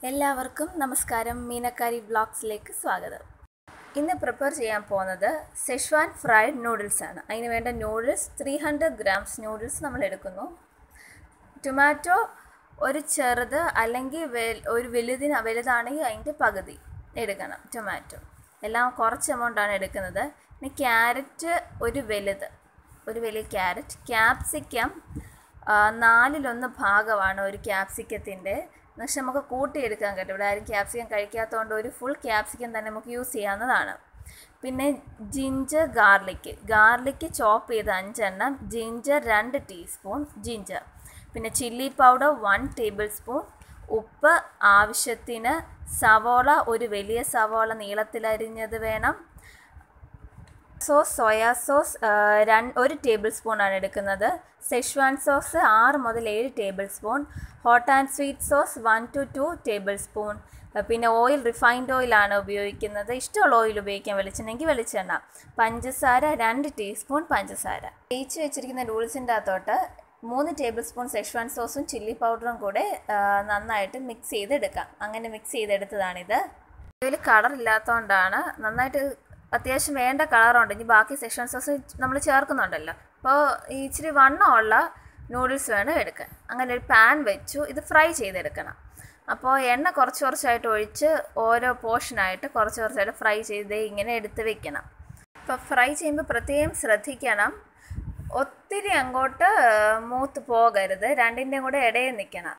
എല്ലാവർക്കും നമസ്കാരം മീനക്കാരി ബ്ലോഗ്സിലേക്ക് സ്വാഗതം ഇന്ന് പ്രിപ്പയർ ചെയ്യാൻ പോകുന്നത് സെഷ്വാൻ ഫ്രൈഡ് നൂഡിൽസ് ആണ് അതിന് വേണ്ട noodles three hundred grams noodles നമ്മൾ എടുക്കുന്നു ടൊമാറ്റോ ഒരു ചെറുത് അല്ലെങ്കിൽ വെ- ഒരു വലുതിന് വലുതാണെങ്കിൽ അതിൻ്റെ പകുതി എടുക്കണം ടൊമാറ്റോ എല്ലാം കുറച്ച് എമൗണ്ടാണ് എടുക്കുന്നത് ഇനി ക്യാരറ്റ് ഒരു വലുത് ഒരു വലിയ ക്യാരറ്റ് ക്യാപ്സിക്കം ആ, നാലിലൊന്ന് ഭാഗമാണ് ഒരു ക്യാപ്സിക്കത്തിൻ്റെ പക്ഷെ നമുക്ക് കൂട്ടിയെടുക്കാൻ കേട്ടോ ഇവിടെ ആരും ക്യാപ്സിക്കം കഴിക്കാത്തതുകൊണ്ട് ഒരു ഫുൾ ക്യാപ്സിക്കം തന്നെ നമുക്ക് യൂസ് ചെയ്യാവുന്നതാണ് പിന്നെ ജിഞ്ചർ ഗാർലിക്ക് ഗാർലിക്ക് ചോപ്പ് ചെയ്ത് അഞ്ചെണ്ണം ജിഞ്ചർ രണ്ട് ടീസ്പൂൺ ജിഞ്ചർ പിന്നെ chilli powder one tablespoon ഉപ്പ് ആവശ്യത്തിന് സവോള ഒരു വലിയ സവോള നീളത്തിലരിഞ്ഞത് വേണം സോസ് സോയാ സോസ് രണ്ട് ഒരു ടേബിൾ സ്പൂണാണ് എടുക്കുന്നത് സെഷ്വാൻ സോസ് ആറ് മുതൽ ഏഴ് tablespoon hot and sweet sauce one two two tablespoon പിന്നെ ഓയിൽ റിഫൈൻഡ് ഓയിലാണ് ഉപയോഗിക്കുന്നത് ഇഷ്ടമുള്ള ഓയിൽ ഉപയോഗിക്കാൻ വെളിച്ചെണ്ണയെങ്കിൽ വെളിച്ചെണ്ണ പഞ്ചസാര രണ്ട് ടീസ്പൂൺ പഞ്ചസാര വേവിച്ച് വെച്ചിരിക്കുന്ന നൂഡിൽസിൻ്റെ അകത്തോട്ട് മൂന്ന് ടേബിൾ സ്പൂൺ സെഷ്വാൻ സോസും ചില്ലി പൗഡറും കൂടെ ആ, നന്നായിട്ട് മിക്സ് ചെയ്തെടുക്കാം അങ്ങനെ മിക്സ് ചെയ്തെടുത്തതാണിത് ഇതിൽ കളർ ഇല്ലാത്തതുകൊണ്ടാണ് നന്നായിട്ട് അത്യാവശ്യം വേണ്ട കളറുണ്ട് ഇനി ബാക്കി സെക്ഷൻ സോസ് നമ്മൾ ചേർക്കുന്നുണ്ടല്ലോ അപ്പോൾ ഈ ഇച്ചിരി വണ്ണമുള്ള നൂഡിൽസ് വേണം എടുക്കാൻ അങ്ങനെ ഒരു പാൻ വെച്ചു ഇത് ഫ്രൈ ചെയ്തെടുക്കണം അപ്പോൾ എണ്ണ കുറച്ച് കുറച്ചായിട്ട് ഒഴിച്ച് ഓരോ പോർഷനായിട്ട് കുറച്ച് കുറച്ചായിട്ട് ഫ്രൈ ചെയ്ത് ഇങ്ങനെ എടുത്ത് വെക്കണം അപ്പോൾ ഫ്രൈ ചെയ്യുമ്പോൾ പ്രത്യേകം ശ്രദ്ധിക്കണം ഒത്തിരി അങ്ങോട്ട് മൂത്ത് പോകരുത് രണ്ടിൻ്റെയും കൂടെ ഇടയിൽ നിൽക്കണം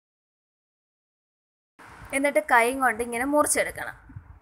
എന്നിട്ട് കൈ കൊണ്ട് ഇങ്ങനെ മുറിച്ചെടുക്കണം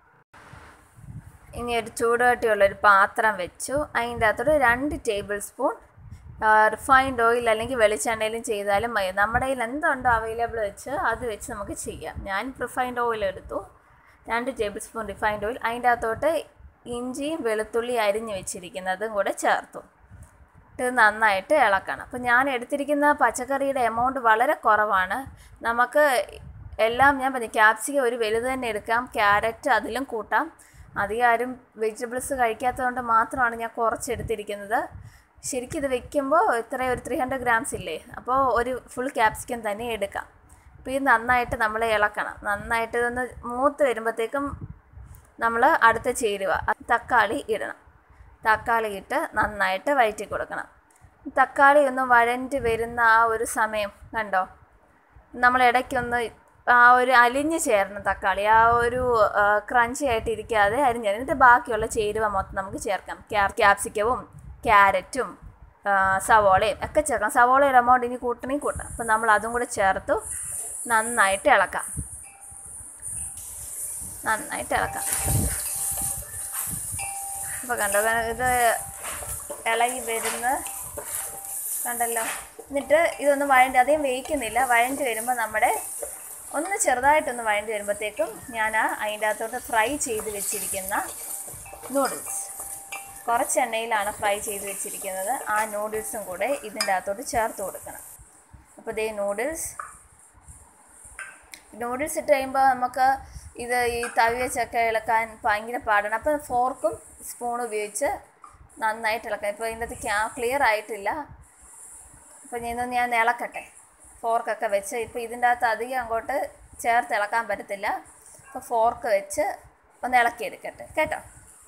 ഇനി ഒരു ചൂടുകട്ടിയുള്ളൊരു പാത്രം വെച്ചു അതിൻ്റെ അകത്തോട്ട് രണ്ട് ടേബിൾ സ്പൂൺ റിഫൈൻഡ് ഓയിൽ അല്ലെങ്കിൽ വെളിച്ചെണ്ണയിലും ചെയ്താലും മതി നമ്മുടെ കയ്യിൽ എന്തുണ്ടോ അവൈലബിൾ വെച്ച് അത് വെച്ച് നമുക്ക് ചെയ്യാം ഞാൻ റിഫൈൻഡ് ഓയിൽ എടുത്തു രണ്ട് ടേബിൾ സ്പൂൺ റിഫൈൻഡ് ഓയിൽ അതിൻ്റെ അകത്തോട്ട് ഇഞ്ചിയും വെളുത്തുള്ളി അരിഞ്ഞ് വെച്ചിരിക്കുന്നതും കൂടെ ചേർത്തു ഇത് നന്നായിട്ട് ഇളക്കണം അപ്പോൾ ഞാൻ എടുത്തിരിക്കുന്ന പച്ചക്കറിയുടെ എമൗണ്ട് വളരെ കുറവാണ് നമുക്ക് എല്ലാം ഞാൻ പറഞ്ഞു ക്യാപ്സിക്കം ഒരു വലുത് തന്നെ എടുക്കാം ക്യാരറ്റ് അതിലും കൂട്ടാം അധികം ആരും വെജിറ്റബിൾസ് കഴിക്കാത്തതുകൊണ്ട് മാത്രമാണ് ഞാൻ കുറച്ച് എടുത്തിരിക്കുന്നത് ശരിക്കും ഇത് വെക്കുമ്പോൾ ഇത്ര ഒരു ത്രീ ഹൺഡ്രഡ് ഗ്രാംസ് ഇല്ലേ അപ്പോൾ ഒരു ഫുൾ ക്യാപ്സിക്കം തന്നെ എടുക്കാം അപ്പോൾ ഇത് നന്നായിട്ട് നമ്മൾ ഇളക്കണം നന്നായിട്ട് ഇതൊന്ന് മൂത്ത് വരുമ്പോഴത്തേക്കും നമ്മൾ അടുത്ത ചേരുവ അത് തക്കാളി ഇടണം തക്കാളി ഇട്ട് നന്നായിട്ട് വഴറ്റി കൊടുക്കണം തക്കാളി ഒന്ന് വഴഞ്ഞ് വരുന്ന ആ ഒരു സമയം കണ്ടോ നമ്മൾ ഇടയ്ക്കൊന്ന് ആ ഒരു അലിഞ്ഞ് ചേരണം തക്കാളി ആ ഒരു ക്രഞ്ചി ആയിട്ട് ഇരിക്കാതെ അരിഞ്ഞ് എന്നിട്ട് ബാക്കിയുള്ള ചേരുവ മൊത്തം നമുക്ക് ചേർക്കാം ക്യാ- ക്യാപ്സിക്കവും ക്യാരറ്റും ആ, സവോളയും ഒക്കെ ചേർക്കാം സവോളയുടെ എമൗണ്ട് ഇനി കൂട്ടണമെങ്കിൽ കൂട്ടാം അപ്പം നമ്മൾ അതും കൂടെ ചേർത്തു നന്നായിട്ട് ഇളക്കാം നന്നായിട്ട് ഇളക്കാം അപ്പോൾ കണ്ടോ കാരണം ഇത് ഇളകി വരുന്ന കണ്ടല്ലോ എന്നിട്ട് ഇതൊന്ന് വഴണ്ടി അധികം വേവിക്കുന്നില്ല വഴണ്ടി വരുമ്പോൾ നമ്മുടെ ഒന്ന് ചെറുതായിട്ടൊന്ന് വഴണ്ടി വരുമ്പോഴത്തേക്കും ഞാൻ ആ അതിൻ്റെ അകത്തോട്ട് ഫ്രൈ ചെയ്ത് വെച്ചിരിക്കുന്ന നൂഡിൽസ് കുറച്ച് എണ്ണയിലാണ് ഫ്രൈ ചെയ്ത് വെച്ചിരിക്കുന്നത് ആ നൂഡിൽസും കൂടെ ഇതിൻ്റെ അകത്തോട്ട് ചേർത്ത് കൊടുക്കണം അപ്പോൾ ഇതേ നൂഡിൽസ് നൂഡിൽസ് ഇട്ട് കഴിയുമ്പോൾ നമുക്ക് ഇത് ഈ തവി വെച്ചൊക്കെ ഇളക്കാൻ ഭയങ്കര പാടാണ് അപ്പോൾ ഫോർക്കും സ്പൂണും ഉപയോഗിച്ച് നന്നായിട്ട് ഇളക്കാം ഇപ്പോൾ ഇതിൻ്റെ അകത്ത് ക്യാ ക്ലിയർ ആയിട്ടില്ല അപ്പോൾ ഞാൻ ഇതൊന്ന് ഞാൻ ഇളക്കട്ടെ ഫോർക്കൊക്കെ വെച്ച് ഇപ്പോൾ ഇതിൻ്റെ അകത്ത് അധികം അങ്ങോട്ട് ചേർത്ത് ഇളക്കാൻ പറ്റത്തില്ല അപ്പോൾ ഫോർക്ക് വെച്ച് ഒന്ന് ഇളക്കിയെടുക്കട്ടെ കേട്ടോ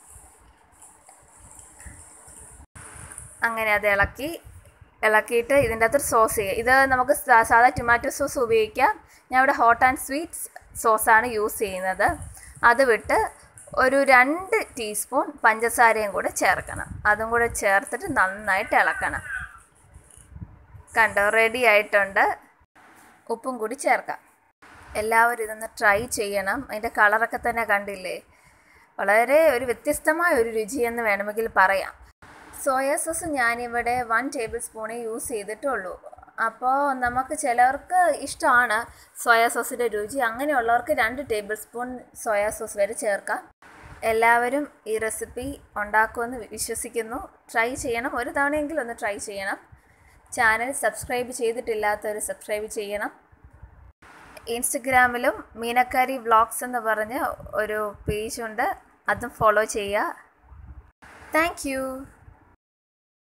അങ്ങനെ അത് ഇളക്കി ഇളക്കിയിട്ട് ഇതിൻ്റെ അകത്ത് സോസ് ചെയ്യുക ഇത് നമുക്ക് സാ- സാധാ ടൊമാറ്റോ സോസ് ഉപയോഗിക്കാം ഞാൻ ഇവിടെ ഹോട്ട് ആൻഡ് സ്വീറ്റ് സോസാണ് യൂസ് ചെയ്യുന്നത് അത് വിട്ട് ഒരു രണ്ട് ടീസ്പൂൺ പഞ്ചസാരയും കൂടെ ചേർക്കണം അതും കൂടെ ചേർത്തിട്ട് നന്നായിട്ട് ഇളക്കണം കണ്ടോ റെഡി ആയിട്ടുണ്ട് ഉപ്പും കൂടി ചേർക്കാം എല്ലാവരും ഇതൊന്ന് ട്രൈ ചെയ്യണം അതിൻ്റെ കളറൊക്കെ തന്നെ കണ്ടില്ലേ വളരെ ഒരു വ്യത്യസ്തമായ ഒരു രുചിയെന്ന് വേണമെങ്കിൽ പറയാം സോയാ സോസ് ഞാനിവിടെ വൺ ടേബിൾ സ്പൂണേ യൂസ് ചെയ്തിട്ടുള്ളൂ അപ്പോൾ നമുക്ക് ചിലർക്ക് ഇഷ്ടമാണ് സോയാ സോസിൻ്റെ രുചി അങ്ങനെയുള്ളവർക്ക് രണ്ട് ടേബിൾ സ്പൂൺ സോയാ സോസ് വരെ ചേർക്കാം എല്ലാവരും ഈ റെസിപ്പി ഉണ്ടാക്കുമെന്ന് വിശ്വസിക്കുന്നു ട്രൈ ചെയ്യണം ഒരു തവണയെങ്കിലും ഒന്ന് ട്രൈ ചെയ്യണം ചാനൽ സബ്സ്ക്രൈബ് ചെയ്തിട്ടില്ലാത്തവർ സബ്സ്ക്രൈബ് ചെയ്യണം ഇൻസ്റ്റഗ്രാമിലും മീനക്കാരി വ്ളോഗ്സ് എന്ന് പറഞ്ഞ് ഒരു പേജുണ്ട് അതും ഫോളോ ചെയ്യുക താങ്ക് യു